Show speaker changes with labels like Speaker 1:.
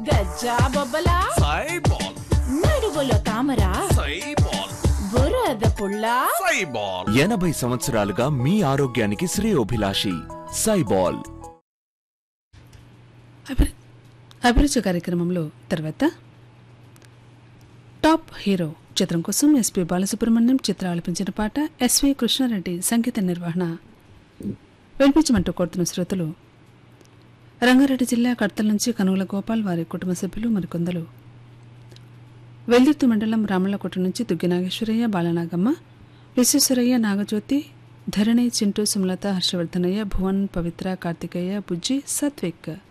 Speaker 1: గజ్జా బొబ్బలా
Speaker 2: సైబాల్
Speaker 1: నడువులో తామర
Speaker 2: సైబాల్
Speaker 1: బురద పుల్ల
Speaker 2: సైబాల్
Speaker 3: ఎనభై సంవత్సరాలుగా మీ ఆరోగ్యానికి శ్రేయోభిలాషి సైబాల్
Speaker 4: అభిరు అభిరుచి కార్యక్రమంలో తర్వాత టాప్ హీరో చిత్రం కోసం ఎస్పి బాలసుబ్రహ్మణ్యం చిత్ర ఆలపించిన పాట ఎస్వి కృష్ణారెడ్డి సంగీత నిర్వహణ వినిపించమంటూ కోరుతున్న శ్రోతలు రంగారెడ్డి జిల్లా కడతల నుంచి కనుగల గోపాల్ వారి కుటుంబ సభ్యులు మరికొందరు వెల్దుర్తి మండలం రామలకోట నుంచి దుగ్గి నాగేశ్వరయ్య బాలనాగమ్మ విశ్వేశ్వరయ్య నాగజ్యోతి ధరణి చింటూ సుమలత హర్షవర్ధనయ్య భువన్ పవిత్ర కార్తికేయ బుజ్జి సత్విక్